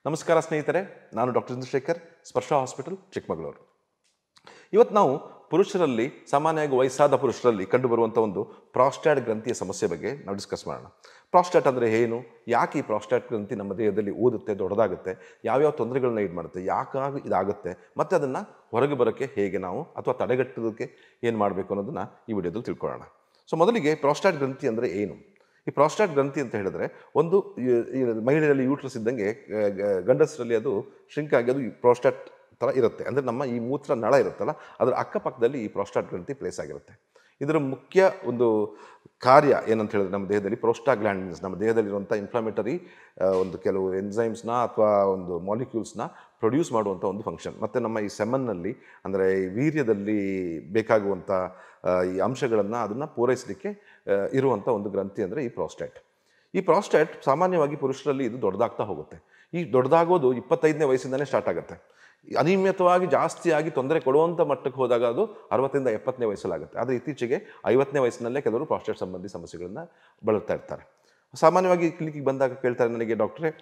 ನಮಸ್ಕಾರ ಸ್ನೇಹಿತರೆ ನಾನು ಡಾಕ್ಟರ್ ಚಂದ್ರಶೇಖರ್ ಸ್ಪರ್ಶ ಹಾಸ್ಪಿಟಲ್ ಚಿಕ್ಕಮಗಳೂರು ಇವತ್ತು ನಾವು ಪುರುಷರಲ್ಲಿ ಸಾಮಾನ್ಯವಾಗಿ ವಯಸ್ಸಾದ ಪುರುಷರಲ್ಲಿ ಕಂಡುಬರುವಂಥ ಒಂದು ಪ್ರಾಸ್ಟ್ಯಾಟ್ ಗ್ರಂಥಿಯ ಸಮಸ್ಯೆ ಬಗ್ಗೆ ನಾವು ಡಿಸ್ಕಸ್ ಮಾಡೋಣ ಪ್ರಾಸ್ಟ್ಯಾಟ್ ಅಂದರೆ ಏನು ಯಾಕೆ ಈ ಪ್ರಾಸ್ಟ್ಯಾಟ್ ಗ್ರಂಥಿ ನಮ್ಮ ದೇಹದಲ್ಲಿ ಊದುತ್ತೆ ದೊಡ್ಡದಾಗುತ್ತೆ ಯಾವ್ಯಾವ ತೊಂದರೆಗಳನ್ನ ಇದು ಮಾಡುತ್ತೆ ಯಾಕಾಗಿ ಇದಾಗುತ್ತೆ ಮತ್ತು ಅದನ್ನು ಹೊರಗೆ ಬರೋಕ್ಕೆ ಹೇಗೆ ನಾವು ಅಥವಾ ತಡೆಗಟ್ಟೋದಕ್ಕೆ ಏನು ಮಾಡಬೇಕು ಅನ್ನೋದನ್ನು ಈ ವಿಡಿಯೋದಲ್ಲಿ ತಿಳ್ಕೊಳ್ಳೋಣ ಸೊ ಮೊದಲಿಗೆ ಪ್ರಾಸ್ಟ್ಯಾಟ್ ಗ್ರಂಥಿ ಅಂದರೆ ಏನು ಈ ಪ್ರಾಸ್ಟ್ಯಾಟ್ ಗ್ರಂಥಿ ಅಂತ ಹೇಳಿದ್ರೆ ಒಂದು ಈ- ಈ ಮಹಿಳೆಯಲ್ಲಿ ಯೂಟ್ರಸ್ ಇದ್ದಂಗೆ ಆ, ಗ- ಗಂಡಸರಲ್ಲಿ ಅದು shrink ಆಗಿ ಅದು ಪ್ರಾಸ್ಟ್ಯಾಟ್ ಥರ ಇರುತ್ತೆ ಅಂದರೆ ನಮ್ಮ ಈ ಮೂತ್ರ ನಳ ಇರುತ್ತಲ್ಲ ಅದರ ಅಕ್ಕಪಕ್ಕದಲ್ಲಿ ಈ ಪ್ರಾಸ್ಟ್ಯಾಟ್ ಗ್ರಂಥಿ ಪ್ಲೇಸ್ ಆಗಿರುತ್ತೆ ಇದರ ಮುಖ್ಯ ಒಂದು ಕಾರ್ಯ ಏನಂತ ಹೇಳಿದ್ರೆ ನಮ್ಮ ದೇಹದಲ್ಲಿ ಪ್ರೋಸ್ಟಾಗ್ಲ್ಯಾಂಡಿನ್ಸ್ ನಮ್ಮ ದೇಹದಲ್ಲಿರುವಂಥ ಇನ್ಫ್ಲಮೇಟರಿ ಒಂದು ಕೆಲವು ಎನ್ಸೈಮ್ಸ್ನ ಅಥವಾ ಒಂದು ಮಾಲಿಕ್ಯೂಲ್ಸ್ನ ಪ್ರೊಡ್ಯೂಸ್ ಮಾಡುವಂಥ ಒಂದು ಫಂಕ್ಷನ್ ಮತ್ತು ನಮ್ಮ ಈ ಸೆಮನ್ನಲ್ಲಿ ಅಂದರೆ ಈ ವೀರ್ಯದಲ್ಲಿ ಬೇಕಾಗುವಂಥ ಆ, ಈ ಅಂಶಗಳನ್ನು ಅದನ್ನು ಪೂರೈಸಲಿಕ್ಕೆ ಆ, ಇರುವಂಥ ಒಂದು ಗ್ರಂಥಿ ಅಂದರೆ ಈ ಪ್ರಾಸ್ಟೇಟ್ ಈ ಪ್ರಾಸ್ಟೇಟ್ ಸಾಮಾನ್ಯವಾಗಿ ಪುರುಷರಲ್ಲಿ ಇದು ದೊಡ್ಡದಾಗ್ತಾ ಹೋಗುತ್ತೆ ಈ ದೊಡ್ಡದಾಗೋದು ಇಪ್ಪತ್ತೈದನೇ ವಯಸ್ಸಿಂದಲೇ ಸ್ಟಾರ್ಟ್ ಆಗುತ್ತೆ ಅನಿಯಮಿತವಾಗಿ ಜಾಸ್ತಿಯಾಗಿ ತೊಂದರೆ ಕೊಡುವಂಥ ಮಟ್ಟಕ್ಕೆ ಹೋದಾಗ ಅದು ಅರವತ್ತರಿಂದ ಎಪ್ಪತ್ತನೇ ವಯಸ್ಸಲ್ಲಾಗುತ್ತೆ ಆದರೆ ಇತ್ತೀಚೆಗೆ ಐವತ್ತನೇ ವಯಸ್ಸಿನಲ್ಲೇ ಕೆಲವರು ಪ್ರಾಸ್ಟೇಟ್ ಸಂಬಂಧಿ ಸಮಸ್ಯೆಗಳನ್ನು ಬಳಲ್ತಾ ಇರ್ತಾರೆ ಸಾಮಾನ್ಯವಾಗಿ ಕ್ಲಿನಿಕ್ಗೆ ಬಂದಾಗ ಕೇಳ್ತಾರೆ ನನಗೆ ಡಾಕ್ಟ್ರೇ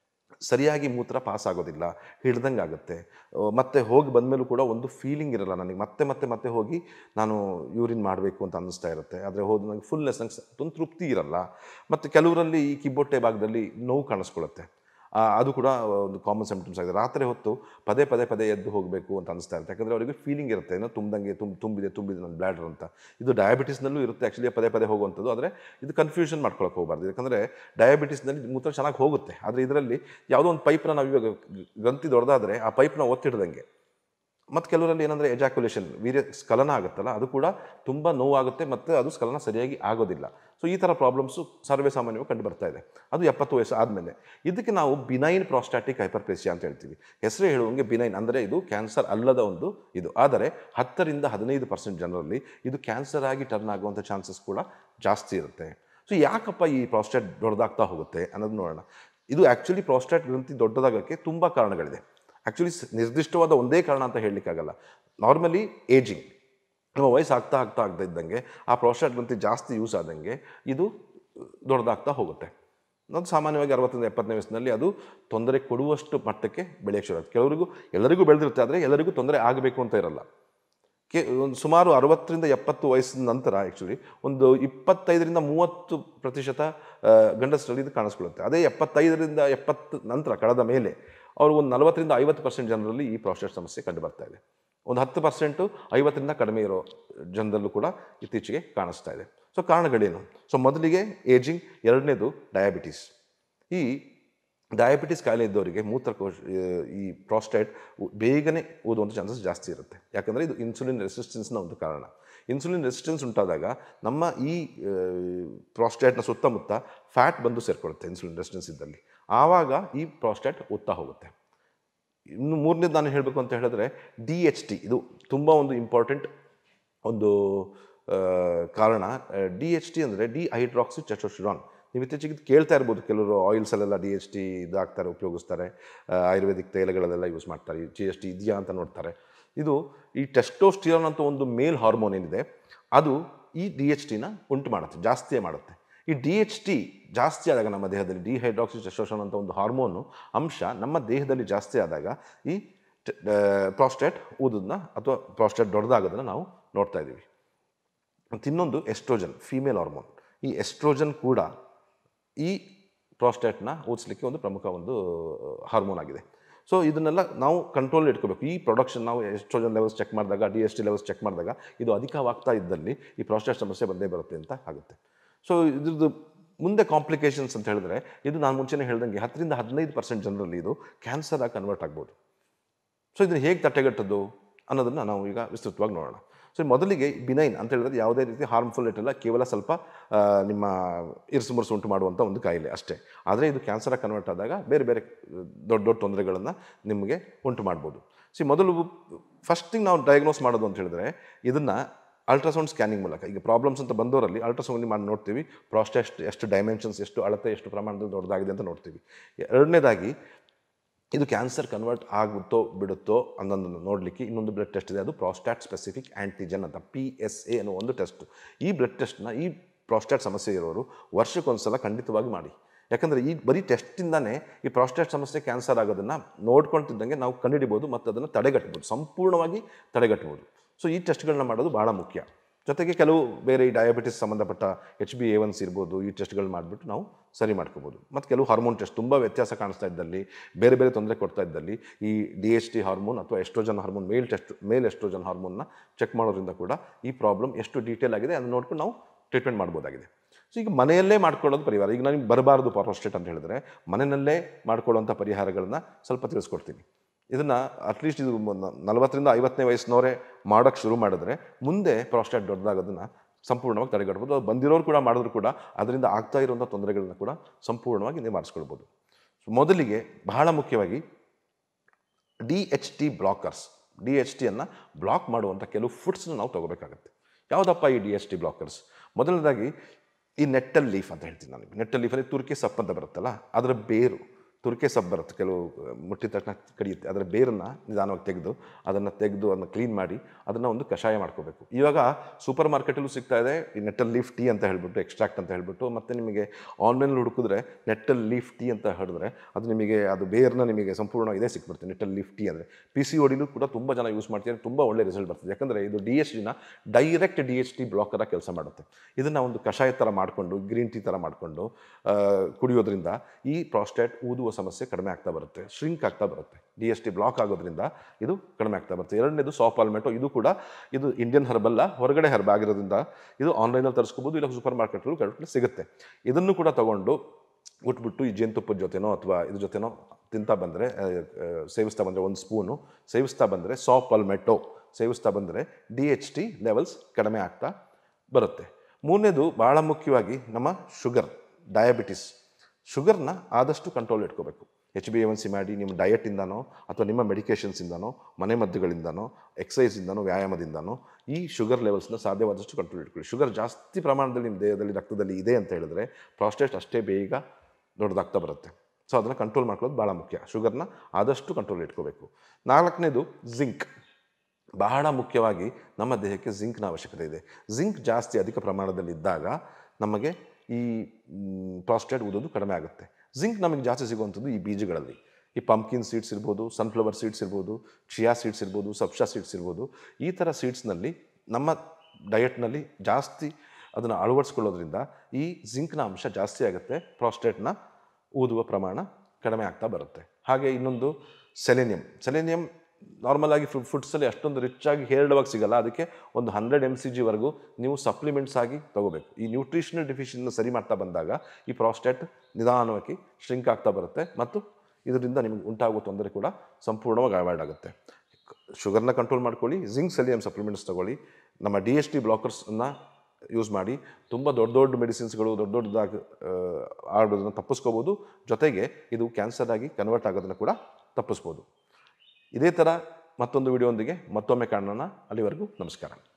ಸರಿಯಾಗಿ ಮೂತ್ರ ಪಾಸ್ ಆಗೋದಿಲ್ಲ ಹಿಡ್ದಂಗೆ ಆಗುತ್ತೆ ಅಹ್ ಮತ್ತೆ ಹೋಗಿ ಬಂದಮೇಲೂ ಕೂಡ ಒಂದು ಫೀಲಿಂಗ್ ಇರಲ್ಲ ನನಗೆ ಮತ್ತೆ ಮತ್ತೆ ಮತ್ತೆ ಹೋಗಿ ನಾನು ಯೂರಿನ್ ಮಾಡಬೇಕು ಅಂತ ಅನ್ನಿಸ್ತಾ ಇರುತ್ತೆ ಆದರೆ ಹೋದ ನನಗೆ ಫುಲ್ನೆಸ್ ನಂಗೆ ಒಂದು ತೃಪ್ತಿ ಇರಲ್ಲ ಮತ್ತು ಕೆಲವರಲ್ಲಿ ಈ ಕಿಬ್ಬೊಟ್ಟೆ ಭಾಗದಲ್ಲಿ ನೋವು ಕಾಣಿಸ್ಕೊಳ್ಳುತ್ತೆ ಆ, ಅದು ಕೂಡ ಒಂದು ಕಾಮನ್ ಸಿಂಪ್ಟಮ್ಸ್ ಆಗಿದೆ ರಾತ್ರಿ ಹೊತ್ತು ಪದೇ ಪದೇ ಪದೇ ಎದ್ದು ಹೋಗಬೇಕು ಅಂತ ಅನಿಸ್ತಾ ಇರುತ್ತೆ ಯಾಕಂದರೆ ಅವರಿಗೆ ಫೀಲಿಂಗ್ ಇರುತ್ತೆ ಏನೋ ತುಂಬ್ದಂಗೆ ತುಂಬ ತುಂಬಿದೆ ತುಂಬಿದೆ ನನ್ನ ಬ್ಲ್ಯಾಡರ್ ಅಂತ ಇದು ಡಯಾಬಿಟಿಸ್ನಲ್ಲೂ ಇರುತ್ತೆ ಆ್ಯಕ್ಚುಲಿ ಪದೇ ಪದೇ ಹೋಗುವಂಥದ್ದು ಆದರೆ ಇದು ಕನ್ಫ್ಯೂಷನ್ ಮಾಡ್ಕೊಳಕ್ಕೆ ಹೋಗಬಾರ್ದು ಯಾಕಂದರೆ ಡಯಾಬಿಟಿಸ್ನಲ್ಲಿ ಮೂತ್ರ ಚೆನ್ನಾಗಿ ಹೋಗುತ್ತೆ ಆದರೆ ಇದರಲ್ಲಿ ಯಾವುದೋ ಒಂದು ಪೈಪ್ನ ನಾವು ಇವಾಗ ಗ್ರಂಥಿ ದೊಡ್ಡದಾದರೆ ಆ ಪೈಪ್ನ ಒತ್ತಿಡ್ದಂಗೆ ಮತ್ತು ಕೆಲವರಲ್ಲಿ ಏನಂದರೆ ಎಜಾಕ್ಯುಲೇಷನ್ ವೀರ್ಯ ಸ್ಖಲನ ಆಗುತ್ತಲ್ಲ ಅದು ಕೂಡ ತುಂಬ ನೋವಾಗುತ್ತೆ ಮತ್ತು ಅದು ಸ್ಖಲನ ಸರಿಯಾಗಿ ಆಗೋದಿಲ್ಲ ಸೊ ಈ ಥರ ಪ್ರಾಬ್ಲಮ್ಸು ಸರ್ವೇ ಸಾಮಾನ್ಯವಾಗಿ ಕಂಡು ಬರ್ತಾ ಇದೆ ಅದು ಎಪ್ಪತ್ತು ವಯಸ್ಸು ಆದಮೇಲೆ ಇದಕ್ಕೆ ನಾವು ಬಿನೈನ್ ಪ್ರಾಸ್ಟಾಟಿಕ್ ಹೈಪರ್ಪ್ಲೇಸಿಯಾ ಅಂತ ಹೇಳ್ತೀವಿ ಹೆಸರೇ ಹೇಳುವಂಗೆ ಬಿನೈನ್ ಅಂದರೆ ಇದು ಕ್ಯಾನ್ಸರ್ ಅಲ್ಲದ ಒಂದು ಇದು ಆದರೆ ಹತ್ತರಿಂದ ಹದಿನೈದು ಪರ್ಸೆಂಟ್ ಜನರಲ್ಲಿ ಇದು ಕ್ಯಾನ್ಸರ್ ಆಗಿ ಟರ್ನ್ ಆಗುವಂಥ ಚಾನ್ಸಸ್ ಕೂಡ ಜಾಸ್ತಿ ಇರುತ್ತೆ ಸೊ ಯಾಕಪ್ಪ ಈ ಪ್ರಾಸ್ಟೇಟ್ ದೊಡ್ಡದಾಗ್ತಾ ಹೋಗುತ್ತೆ ಅನ್ನೋದು ನೋಡೋಣ ಇದು ಆ್ಯಕ್ಚುಲಿ ಪ್ರಾಸ್ಟೇಟ್ ಗ್ರಂಥಿ ದೊಡ್ಡದಾಗೋಕ್ಕೆ ತುಂಬ ಕಾರಣಗಳಿದೆ ಆ್ಯಕ್ಚುಲಿ ನಿರ್ದಿಷ್ಟವಾದ ಒಂದೇ ಕಾರಣ ಅಂತ ಹೇಳಲಿಕ್ಕಾಗಲ್ಲ ನಾರ್ಮಲಿ ಏಜಿಂಗ್ ನಮ್ಮ ವಯಸ್ಸು ಆಗ್ತಾ ಆಗ್ತಾ ಆಗ್ತಾ ಇದ್ದಂಗೆ ಆ ಪ್ರಾಸ್ಟೇಟ್ ಗ್ರಂಥಿ ಜಾಸ್ತಿ ಯೂಸ್ ಆದಂಗೆ ಇದು ದೊಡ್ಡದಾಗ್ತಾ ಹೋಗುತ್ತೆ ಅದು ಸಾಮಾನ್ಯವಾಗಿ ಅರವತ್ತರಿಂದ ಎಪ್ಪತ್ತನೇ ವಯಸ್ಸಿನಲ್ಲಿ ಅದು ತೊಂದರೆ ಕೊಡುವಷ್ಟು ಮಟ್ಟಕ್ಕೆ ಬೆಳೆಯೋಕ್ಕೆ ಶುರು ಆಗುತ್ತೆ ಕೆಲವರಿಗೂ ಎಲ್ಲರಿಗೂ ಬೆಳೆದಿರುತ್ತೆ ಆದರೆ ಎಲ್ಲರಿಗೂ ತೊಂದರೆ ಆಗಬೇಕು ಅಂತ ಇರಲ್ಲ ಕೆ ಒಂದು ಸುಮಾರು ಅರವತ್ತರಿಂದ ಎಪ್ಪತ್ತು ವಯಸ್ಸಿನ ನಂತರ ಆ್ಯಕ್ಚುಲಿ ಒಂದು ಇಪ್ಪತ್ತೈದರಿಂದ ಮೂವತ್ತು ಪ್ರತಿಶತ ಆ, ಗಂಡಸರಲ್ಲಿ ಇದು ಕಾಣಿಸ್ಕೊಳ್ಳುತ್ತೆ ಅದೇ ಎಪ್ಪತ್ತೈದರಿಂದ ಎಪ್ಪತ್ತು ನಂತರ ಕಳೆದ ಮೇಲೆ ಅವರು ಒಂದು ನಲವತ್ತರಿಂದ ಐವತ್ತು ಪರ್ಸೆಂಟ್ ಜನರಲ್ಲಿ ಈ ಪ್ರಾಸ್ಟೇಟ್ ಸಮಸ್ಯೆ ಕಂಡು ಬರ್ತಾ ಇದೆ ಒಂದು ಹತ್ತು ಪರ್ಸೆಂಟು ಐವತ್ತರಿಂದ ಕಡಿಮೆ ಇರೋ ಜನರಲ್ಲೂ ಕೂಡ ಇತ್ತೀಚೆಗೆ ಕಾಣಿಸ್ತಾ ಇದೆ ಸೊ ಕಾರಣಗಳೇನು ಸೊ ಮೊದಲಿಗೆ ಏಜಿಂಗ್ ಎರಡನೇದು ಡಯಾಬಿಟೀಸ್ ಈ ಡಯಾಬಿಟಿಸ್ ಕಾಯಿಲೆ ಇದ್ದವರಿಗೆ ಮೂತ್ರಕೋಶ ಆ, ಈ ಪ್ರಾಸ್ಟೇಟ್ ಬೇಗನೆ ಓದುವಂಥ ಚಾನ್ಸಸ್ ಜಾಸ್ತಿ ಇರುತ್ತೆ ಯಾಕಂದರೆ ಇದು ಇನ್ಸುಲಿನ್ ರೆಸಿಸ್ಟೆನ್ಸ್ನ ಒಂದು ಕಾರಣ ಇನ್ಸುಲಿನ್ ರೆಸಿಸ್ಟೆನ್ಸ್ ಉಂಟಾದಾಗ ನಮ್ಮ ಈ ಪ್ರಾಸ್ಟೇಟ್ನ ಸುತ್ತಮುತ್ತ ಫ್ಯಾಟ್ ಬಂದು ಸೇರ್ಕೊಳ್ಳುತ್ತೆ ಇನ್ಸುಲಿನ್ ರೆಸಿಸ್ಟೆನ್ಸ್ ಇದ್ದಲ್ಲಿ ಆವಾಗ ಈ ಪ್ರಾಸ್ಟೇಟ್ ಓದ್ತಾ ಹೋಗುತ್ತೆ ಇನ್ನು ಮೂರನೇದು ನಾನು ಹೇಳಬೇಕು ಅಂತ ಹೇಳಿದ್ರೆ ಡಿ ಎಚ್ ಟಿ ಇದು ತುಂಬ ಒಂದು ಇಂಪಾರ್ಟೆಂಟ್ ಒಂದು ಆ, ಕಾರಣ ಡಿ ಎಚ್ ಟಿ ಅಂದರೆ ಡಿ ಹೈಡ್ರಾಕ್ಸಿ ಟೆಸ್ಟೋಸ್ಟಿರಾನ್ ನೀವು ಇತ್ತೀಚೆಗೆ ಇದು ಕೇಳ್ತಾ ಇರ್ಬೋದು ಕೆಲವರು ಆಯಿಲ್ಸಲ್ಲೆಲ್ಲ ಡಿ ಎಚ್ ಟಿ ಇದಾಗ್ತಾರೆ ಉಪಯೋಗಿಸ್ತಾರೆ ಆ, ಆಯುರ್ವೇದಿಕ್ ತೈಲಗಳಲ್ಲೆಲ್ಲ ಯೂಸ್ ಮಾಡ್ತಾರೆ ಜಿ ಎಚ್ ಟಿ ಇದೆಯಾ ಅಂತ ನೋಡ್ತಾರೆ ಇದು ಈ ಟೆಸ್ಟೋಸ್ಟಿರಾನ್ ಅಂತ ಒಂದು ಮೇಲ್ ಹಾರ್ಮೋನ್ ಏನಿದೆ ಅದು ಈ ಡಿ ಎಚ್ ಟಿನ ಉಂಟು ಮಾಡುತ್ತೆ ಜಾಸ್ತಿಯೇ ಮಾಡುತ್ತೆ ಈ ಡಿ ಎಚ್ ಟಿ ಜಾಸ್ತಿ ಆದಾಗ ನಮ್ಮ ದೇಹದಲ್ಲಿ ಡಿಹೈಡ್ರಾಕ್ಸಿ ಟೆಸ್ಟೋಸ್ಟಿರಾನ್ ಅಂತ ಒಂದು ಹಾರ್ಮೋನು ಅಂಶ ನಮ್ಮ ದೇಹದಲ್ಲಿ ಜಾಸ್ತಿ ಆದಾಗ ಈ ಪ್ರಾಸ್ಟೇಟ್ ಊದೋದನ್ನ ಅಥವಾ ಪ್ರಾಸ್ಟೇಟ್ ದೊಡ್ಡದಾಗೋದನ್ನ ನಾವು ನೋಡ್ತಾ ಇದ್ದೀವಿ ಮತ್ತು ಇನ್ನೊಂದು ಎಸ್ಟ್ರೋಜನ್ ಫೀಮೇಲ್ ಹಾರ್ಮೋನ್ ಈ ಎಸ್ಟ್ರೋಜನ್ ಕೂಡ ಈ ಪ್ರಾಸ್ಟೇಟ್ನ ಓದಿಸ್ಲಿಕ್ಕೆ ಒಂದು ಪ್ರಮುಖ ಒಂದು ಹಾರ್ಮೋನ್ ಆಗಿದೆ ಸೊ ಇದನ್ನೆಲ್ಲ ನಾವು ಕಂಟ್ರೋಲ್ ಇಟ್ಕೋಬೇಕು ಈ ಪ್ರೊಡಕ್ಷನ್ ನಾವು ಎಸ್ಟ್ರೋಜನ್ ಲೆವೆಲ್ಸ್ ಚೆಕ್ ಮಾಡಿದಾಗ D S T levels check ಮಾಡಿದಾಗ ಇದು ಅಧಿಕವಾಗ್ತಾ ಇದ್ದಲ್ಲಿ ಈ ಪ್ರಾಸ್ಟೇಟ್ ಸಮಸ್ಯೆ ಬಂದೇ ಬರುತ್ತೆ ಅಂತ ಆಗುತ್ತೆ ಸೊ ಇದ್ರದ್ದು ಮುಂದೆ ಕಾಂಪ್ಲಿಕೇಶನ್ಸ್ ಅಂತ ಹೇಳಿದ್ರೆ ಇದು ನಾನು ಮುಂಚೆನೇ ಹೇಳ್ದಂಗೆ ಹತ್ತರಿಂದ ಹದಿನೈದು ಪರ್ಸೆಂಟ್ ಜನರಲ್ಲಿ ಇದು ಕ್ಯಾನ್ಸರ್ ಆಗಿ ಕನ್ವರ್ಟ್ ಆಗ್ಬೋದು ಸೊ ಇದನ್ನು ಹೇಗೆ ತಟ್ಟೆಗಟ್ಟೋದು ಅನ್ನೋದನ್ನು ನಾವು ಈಗ ವಿಸ್ತೃತವಾಗಿ ನೋಡೋಣ ಸೊ ಮೊದಲಿಗೆ ಬಿನೈನ್ ಅಂತ ಹೇಳಿದ್ರೆ ಯಾವುದೇ ರೀತಿ ಹಾರ್ಮ್ಫುಲ್ ಇಟ್ಟಲ್ಲ ಕೇವಲ ಸ್ವಲ್ಪ ಆ, ನಿಮ್ಮ ಇರ್ಸು ಮುರ್ಸು ಉಂಟು ಮಾಡುವಂಥ ಒಂದು ಕಾಯಿಲೆ ಅಷ್ಟೇ ಆದರೆ ಇದು ಕ್ಯಾನ್ಸರಾಗಿ ಕನ್ವರ್ಟ್ ಆದಾಗ ಬೇರೆ ಬೇರೆ ದೊಡ್ಡ ದೊಡ್ಡ ತೊಂದರೆಗಳನ್ನು ನಿಮಗೆ ಉಂಟು ಮಾಡ್ಬೋದು ಸಿ ಮೊದಲು ಫಸ್ಟ್ ಥಿಂಗ್ ನಾವು ಡಯಾಗ್ನೋಸ್ ಮಾಡೋದು ಅಂತ ಹೇಳಿದ್ರೆ ಇದನ್ನು ಅಲ್ಟ್ರಾಸೌಂಡ್ ಸ್ಕ್ಯಾನಿಂಗ್ ಮೂಲಕ ಈಗ ಪ್ರಾಬ್ಲಮ್ಸ್ ಅಂತ ಬಂದವರಲ್ಲಿ ಅಲ್ಟ್ರಾಸೌಂಡ್ ಮಾಡಿ ನೋಡ್ತೀವಿ ಪ್ರಾಸ್ಟೇಟ್ ಎಷ್ಟು ಡೈಮೆನ್ಷನ್ಸ್ ಎಷ್ಟು ಅಳತೆ ಎಷ್ಟು ಪ್ರಮಾಣದಲ್ಲಿ ದೊಡ್ಡದಾಗಿದೆ ಅಂತ ನೋಡ್ತೀವಿ ಎರಡನೇದಾಗಿ ಇದು ಕ್ಯಾನ್ಸರ್ ಕನ್ವರ್ಟ್ ಆಗುತ್ತೋ ಬಿಡುತ್ತೋ ಅನ್ನೋದನ್ನು ನೋಡಲಿಕ್ಕೆ ಇನ್ನೊಂದು ಬ್ಲಡ್ ಟೆಸ್ಟ್ ಇದೆ ಅದು ಪ್ರಾಸ್ಟಾಟ್ ಸ್ಪೆಸಿಫಿಕ್ ಆ್ಯಂಟಿಜನ್ ಅಂತ ಪಿ ಎಸ್ ಎ ಅನ್ನೋ ಒಂದು ಟೆಸ್ಟ್ ಈ ಬ್ಲಡ್ ಟೆಸ್ಟ್ನ ಈ ಪ್ರಾಸ್ಟಾಟ್ ಸಮಸ್ಯೆ ಇರೋರು ವರ್ಷಕ್ಕೊಂದ್ಸಲ ಖಂಡಿತವಾಗಿ ಮಾಡಿ ಯಾಕಂದರೆ ಈ ಬರೀ ಟೆಸ್ಟಿಂದಾನೇ ಈ ಪ್ರಾಸ್ಟೇಟ್ ಸಮಸ್ಯೆ ಕ್ಯಾನ್ಸರ್ ಆಗೋದನ್ನು ನೋಡ್ಕೊಳ್ತಿದ್ದಂಗೆ ನಾವು ಕಂಡುಹಿಡಿಬೋದು ಮತ್ತು ಅದನ್ನು ತಡೆಗಟ್ಬೋದು ಸಂಪೂರ್ಣವಾಗಿ ತಡೆಗಟ್ಬೋದು ಸೊ ಈ ಟೆಸ್ಟ್ಗಳನ್ನ ಮಾಡೋದು ಭಾಳ ಮುಖ್ಯ ಜೊತೆಗೆ ಕೆಲವು ಬೇರೆ ಈ ಡಯಾಬಿಟಿಸ್ ಸಂಬಂಧಪಟ್ಟ ಎಚ್ ಬಿ ಎ ಒನ್ಸ್ ಇರ್ಬೋದು ಈ ಟೆಸ್ಟ್ಗಳು ಮಾಡಿಬಿಟ್ಟು ನಾವು ಸರಿ ಮಾಡ್ಕೋಬೋದು ಮತ್ತು ಕೆಲವು ಹಾರ್ಮೋನ್ ಟೆಸ್ಟ್ ತುಂಬ ವ್ಯತ್ಯಾಸ ಕಾಣಿಸ್ತಾ ಇದ್ದಲ್ಲಿ ಬೇರೆ ಬೇರೆ ತೊಂದರೆ ಕೊಡ್ತಾ ಇದ್ದಲ್ಲಿ ಈ ಡಿ ಎಚ್ ಟಿ ಹಾರ್ಮೋನ್ ಅಥವಾ estrogen hormone male test male estrogen ಹಾರ್ಮೋನ್ನ ಚೆಕ್ ಮಾಡೋದ್ರಿಂದ ಕೂಡ ಈ ಪ್ರಾಬ್ಲಮ್ ಎಷ್ಟು ಡೀಟೇಲ್ ಆಗಿದೆ ಅದನ್ನು ನೋಡ್ಕೊಂಡು ನಾವು ಟ್ರೀಟ್ಮೆಂಟ್ ಮಾಡ್ಬೋದಾಗಿದೆ ಸೊ ಈಗ ಮನೆಯಲ್ಲೇ ಮಾಡ್ಕೊಳ್ಳೋದು ಪರಿಹಾರ ಈಗ ನನಗೆ ಬರಬಾರ್ದು ಪ್ರಾಸ್ಟೇಟ್ ಅಂತ ಹೇಳಿದ್ರೆ ಮನೆಯಲ್ಲೇ ಮಾಡ್ಕೊಳ್ಳೋಂಥ ಪರಿಹಾರಗಳನ್ನ ಸ್ವಲ್ಪ ತಿಳಿಸ್ಕೊಡ್ತೀನಿ ಇದನ್ನು ಅಟ್ಲೀಸ್ಟ್ ಇದು ಮ- ನಲವತ್ತರಿಂದ ಐವತ್ತನೇ ವಯಸ್ಸಿನವರೇ ಮಾಡೋಕ್ಕೆ ಶುರು ಮಾಡಿದ್ರೆ ಮುಂದೆ ಪ್ರಾಸ್ಟೇಟ್ ದೊಡ್ಡದಾಗೋದನ್ನು ಸಂಪೂರ್ಣವಾಗಿ ತಡೆಗಟ್ಬೋದು ಅದು ಬಂದಿರೋರು ಕೂಡ ಮಾಡಿದ್ರು ಕೂಡ ಅದರಿಂದ ಆಗ್ತಾ ಇರುವಂಥ ತೊಂದರೆಗಳನ್ನ ಕೂಡ ಸಂಪೂರ್ಣವಾಗಿ ನಿವಾರಿಸ್ಕೊಳ್ಬೋದು ಸೊ ಮೊದಲಿಗೆ ಬಹಳ ಮುಖ್ಯವಾಗಿ D H T blockers D H ಟಿಯನ್ನು ಬ್ಲಾಕ್ ಮಾಡುವಂಥ ಕೆಲವು ಫುಡ್ಸ್ನ ನಾವು ತಗೋಬೇಕಾಗತ್ತೆ ಯಾವುದಪ್ಪ ಈ ಡಿ ಎಚ್ ಟಿ ಬ್ಲಾಕರ್ಸ್ ಮೊದಲನೇದಾಗಿ ಈ ನೆಟ್ಟಲ್ ಲೀಫ್ ಅಂತ ಹೇಳ್ತೀನಿ ನಾನು ನೆಟ್ಟಲ್ ಲೀಫಲ್ಲಿ ತುರ್ಕೆ ಸೊಪ್ಪು ಅಂತ ಬರುತ್ತಲ್ಲ ಅದರ ಬೇರು ತುರ್ಕೆ ಸೊಪ್ಪು ಬರುತ್ತೆ ಕೆಲವು ಅಹ್, ಮುಟ್ಟಿದ ತಕ್ಷಣ ಕಡಿಯುತ್ತೆ ಅದರ ಬೇರನ್ನು ನಿಧಾನವಾಗಿ ತೆಗೆದು ಅದನ್ನು ತೆಗೆದು ಅದನ್ನು ಕ್ಲೀನ್ ಮಾಡಿ ಅದನ್ನು ಒಂದು ಕಷಾಯ ಮಾಡ್ಕೋಬೇಕು ಇವಾಗ ಸೂಪರ್ ಮಾರ್ಕೆಟಲ್ಲೂ ಸಿಗ್ತಾ ಇದೆ ಈ ನೆಟ್ಟಲ್ ಲೀಫ್ ಟೀ ಅಂತ ಹೇಳ್ಬಿಟ್ಟು ಎಕ್ಸ್ಟ್ರಾಕ್ಟ್ ಅಂತ ಹೇಳ್ಬಿಟ್ಟು ಮತ್ತು ನಿಮಗೆ ಆನ್ಲೈನಲ್ಲಿ ಹುಡುಕಿದ್ರೆ ನೆಟ್ಟಲ್ ಲೀಫ್ ಟೀ ಅಂತ ಹೇಳಿದ್ರೆ ಅದು ನಿಮಗೆ ಅದು ಬೇರ್ನ ನಿಮಗೆ ಸಂಪೂರ್ಣ ಇದೇ ಸಿಕ್ಬಿಡುತ್ತೆ ನೆಟ್ಟಲ್ ಲೀಫ್ ಟೀ ಅಂದರೆ ಪಿ ಸಿ ಓಡಿಲೂ ಕೂಡ ತುಂಬ ಜನ ಯೂಸ್ ಮಾಡ್ತಿದ್ದಾರೆ ತುಂಬ ಒಳ್ಳೆ ರಿಸಲ್ಟ್ ಬರ್ತದೆ ಯಾಕಂದರೆ ಇದು ಡಿ ಎಚ್ ಡಿನ ಡೈರೆಕ್ಟ್ ಡಿ ಎಚ್ ಟಿ ಬ್ಲಾಕರ ಕೆಲಸ ಮಾಡುತ್ತೆ ಇದನ್ನು ಒಂದು ಕಷಾಯ ಥರ ಮಾಡಿಕೊಂಡು ಗ್ರೀನ್ ಟೀ ಥರ ಮಾಡಿಕೊಂಡು ಕುಡಿಯೋದ್ರಿಂದ ಈ ಪ್ರಾಸ್ಟೇಟ್ ಊದುವ ಸಮಸ್ಯೆ ಕಡಿಮೆ ಆಗ್ತಾ ಬರುತ್ತೆ ಶ್ರಿಂಕ್ ಆಗ್ತಾ ಬರುತ್ತೆ ಡಿ ಎಸ್ ಟಿ ಬ್ಲಾಕ್ ಆಗೋದ್ರಿಂದ ಇದು ಕಡಿಮೆ ಆಗ್ತಾ ಬರುತ್ತೆ ಎರಡನೇದು ಸಾಫ್ ಆಲ್ಮೆಟೋ ಇದು ಕೂಡ ಇದು ಇಂಡಿಯನ್ ಹರ್ಬಲ್ಲ ಹೊರಗಡೆ ಹರ್ಬ್ ಆಗಿರೋದ್ರಿಂದ ಇದು ಆನ್ಲೈನಲ್ಲಿ ತರಿಸ್ಕೋಬೋದು ಇಲ್ಲ ಸೂಪರ್ ಮಾರ್ಕೆಟಲ್ಲೂ ಕರೆಕ್ಟ್ ಸಿಗುತ್ತೆ ಇದನ್ನು ಕೂಡ ತಗೊಂಡು ಉಟ್ಬಿಟ್ಟು ಈ ಜೇನುತುಪ್ಪದ ಜೊತೆನೋ ಅಥವಾ ಇದ್ರ ಜೊತೆನೋ ತಿಂತಾ ಬಂದರೆ ಸೇವಿಸ್ತಾ ಬಂದರೆ ಒಂದು ಸ್ಪೂನು ಸೇವಿಸ್ತಾ ಬಂದರೆ ಸಾಫ್ ಆಲ್ಮೆಟೋ ಸೇವಿಸ್ತಾ ಬಂದರೆ ಡಿ ಎಚ್ ಟಿ ಲೆವೆಲ್ಸ್ ಕಡಿಮೆ ಆಗ್ತಾ ಬರುತ್ತೆ ಮೂರನೇದು ಭಾಳ ಮುಖ್ಯವಾಗಿ ನಮ್ಮ ಶುಗರ್ ಡಯಾಬಿಟಿಸ್ ಶುಗರ್ನ ಆದಷ್ಟು ಕಂಟ್ರೋಲ್ ಇಟ್ಕೋಬೇಕು H B A one C ಮಾಡಿ ನಿಮ್ಮ ಡಯಟಿಂದನೋ ಅಥವಾ ನಿಮ್ಮ ಮೆಡಿಕೇಷನ್ಸಿಂದನೋ ಮನೆ ಮದ್ದುಗಳಿಂದನೋ ಎಕ್ಸಸೈಸಿಂದನೋ ವ್ಯಾಯಾಮದಿಂದನೋ ಈ ಶುಗರ್ ಲೆವೆಲ್ಸ್ನ ಸಾಧ್ಯವಾದಷ್ಟು ಕಂಟ್ರೋಲ್ ಇಟ್ಕೊಳ್ಳಿ ಶುಗರ್ ಜಾಸ್ತಿ ಪ್ರಮಾಣದಲ್ಲಿ ನಿಮ್ಮ ದೇಹದಲ್ಲಿ ರಕ್ತದಲ್ಲಿ ಇದೆ ಅಂತ ಹೇಳಿದ್ರೆ ಪ್ರಾಸ್ಟೇಟ್ ಅಷ್ಟೇ ಬೇಗ ದೊಡ್ಡದಾಗ್ತಾ ಬರುತ್ತೆ ಸೊ ಅದನ್ನು ಕಂಟ್ರೋಲ್ ಮಾಡ್ಕೊಳ್ಳೋದು ಭಾಳ ಮುಖ್ಯ ಶುಗರ್ನ ಆದಷ್ಟು ಕಂಟ್ರೋಲ್ ಇಟ್ಕೋಬೇಕು ನಾಲ್ಕನೇದು ಜಿಂಕ್ ಬಹಳ ಮುಖ್ಯವಾಗಿ ನಮ್ಮ ದೇಹಕ್ಕೆ ಜಿಂಕ್ನ ಅವಶ್ಯಕತೆ ಇದೆ ಜಿಂಕ್ ಜಾಸ್ತಿ ಅಧಿಕ ಪ್ರಮಾಣದಲ್ಲಿ ಇದ್ದಾಗ ನಮಗೆ ಈ ಪ್ರಾಸ್ಟೇಟ್ ಊದೋದು ಕಡಿಮೆ ಆಗುತ್ತೆ ಜಿಂಕ್ ನಮಗೆ ಜಾಸ್ತಿ ಸಿಗುವಂಥದ್ದು ಈ ಬೀಜಗಳಲ್ಲಿ ಈ ಪಂಪ್ಕಿನ್ ಸೀಡ್ಸ್ ಇರ್ಬೋದು ಸನ್ಫ್ಲವರ್ ಸೀಡ್ಸ್ ಇರ್ಬೋದು ಚಿಯಾ ಸೀಡ್ಸ್ ಇರ್ಬೋದು ಸಬ್ಷಾ ಸೀಡ್ಸ್ ಇರ್ಬೋದು ಈ ಥರ ಸೀಡ್ಸ್ನಲ್ಲಿ ನಮ್ಮ ಡಯಟ್ನಲ್ಲಿ ಜಾಸ್ತಿ ಅದನ್ನು ಅಳವಡಿಸ್ಕೊಳ್ಳೋದ್ರಿಂದ ಈ ಜಿಂಕ್ನ ಅಂಶ ಜಾಸ್ತಿ ಆಗುತ್ತೆ ಪ್ರಾಸ್ಟೇಟ್ನ ಊದುವ ಪ್ರಮಾಣ ಕಡಿಮೆ ಆಗ್ತಾ ಬರುತ್ತೆ ಹಾಗೆ ಇನ್ನೊಂದು ಸೆಲೆನಿಯಂ ಸೆಲೆನಿಯಂ ನಾರ್ಮಲ್ ಆಗಿ ಫುಡ್ ಫುಡ್ಸಲ್ಲಿ ಅಷ್ಟೊಂದು ರಿಚ್ ಆಗಿ ಹೇರಳವಾಗಿ ಸಿಗಲ್ಲ ಅದಕ್ಕೆ ಒಂದು ಹಂಡ್ರೆಡ್ ಎಮ್ ಸಿ ಜಿವರೆಗೂ ನೀವು ಸಪ್ಲಿಮೆಂಟ್ಸ್ ಆಗಿ ತಗೋಬೇಕು ಈ ನ್ಯೂಟ್ರಿಷನಲ್ ಡಿಫಿಷಿಯನ್ನ ಸರಿ ಮಾಡ್ತಾ ಬಂದಾಗ ಈ ಪ್ರಾಸ್ಟೇಟ್ ನಿಧಾನವಾಗಿ ಶ್ರಿಂಕ್ ಆಗ್ತಾ ಬರುತ್ತೆ ಮತ್ತು ಇದರಿಂದ ನಿಮಗೆ ಉಂಟಾಗುವ ತೊಂದರೆ ಕೂಡ ಸಂಪೂರ್ಣವಾಗಿ ಅವಾಯ್ಡ್ ಆಗುತ್ತೆ ಶುಗರ್ನ ಕಂಟ್ರೋಲ್ ಮಾಡ್ಕೊಳ್ಳಿ ಜಿಂಕ್ ಸೆಲಿಯಂ ಸಪ್ಲಿಮೆಂಟ್ಸ್ ತಗೊಳ್ಳಿ ನಮ್ಮ ಡಿ ಎಚ್ ಟಿ ಬ್ಲಾಕರ್ಸನ್ನು ಯೂಸ್ ಮಾಡಿ ತುಂಬ ದೊಡ್ಡ ದೊಡ್ಡ ಮೆಡಿಸಿನ್ಸ್ಗಳು ದೊಡ್ಡ ದೊಡ್ಡದಾಗಿ ಆಡೋದನ್ನು ತಪ್ಪಿಸ್ಕೋಬೋದು ಜೊತೆಗೆ ಇದು ಕ್ಯಾನ್ಸರ್ ಆಗಿ ಕನ್ವರ್ಟ್ ಆಗೋದನ್ನು ಕೂಡ ತಪ್ಪಿಸ್ಬೋದು ಇದೇ ಥರ ಮತ್ತೊಂದು ವಿಡಿಯೋದೊಂದಿಗೆ ಮತ್ತೊಮ್ಮೆ ಕಾಣೋಣ ಅಲ್ಲಿವರೆಗೂ ನಮಸ್ಕಾರ